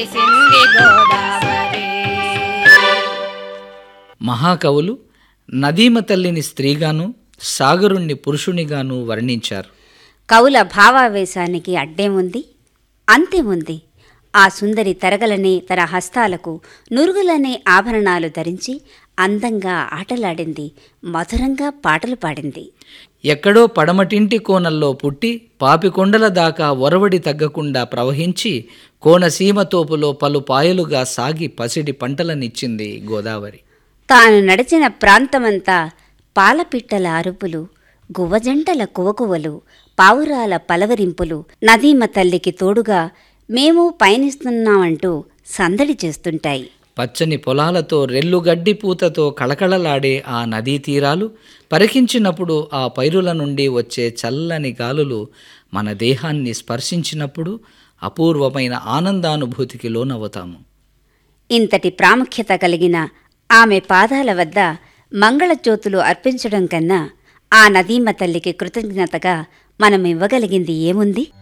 వెలిసింది గోదావరి మహాకవులు నదీమ తల్లిని స్త్రీగాను సాగరుణ్ణి పురుషునిగాను వర్ణించారు కవుల భావావేశానికి అడ్డేముంది అంతేముంది ఆ సుందరి తరగలనే తన హస్తాలకు నురుగులనే ఆభరణాలు ధరించి అందంగా ఆటలాడింది మధురంగా పాటలు పాడింది ఎక్కడో పడమటింటి కోనల్లో పుట్టి పాపికొండల దాకా ఒరవడి తగ్గకుండా ప్రవహించి కోనసీమ తోపులో పలు పాయలుగా సాగి పసిడి పంటలనిచ్చింది గోదావరి తాను నడిచిన ప్రాంతమంతా పాలపిట్టల అరుపులు గువ్వజంటల కువకువలు పావురాల పలవరింపులు నదీమ తల్లికి తోడుగా మేము పయనిస్తున్నామంటూ సందడి చేస్తుంటాయి పచ్చని పొలాలతో రెల్లుగడ్డి పూతతో కళకళలాడే ఆ నదీ తీరాలు పరికించినప్పుడు ఆ పైరుల నుండి వచ్చే చల్లని గాలులు మన దేహాన్ని స్పర్శించినప్పుడు అపూర్వమైన ఆనందానుభూతికి లోనవుతాము ఇంతటి ప్రాముఖ్యత కలిగిన ఆమె పాదాల వద్ద మంగళజ్యోతులు అర్పించడం కన్నా ఆ నదీమ తల్లికి కృతజ్ఞతగా మనం ఇవ్వగలిగింది ఏముంది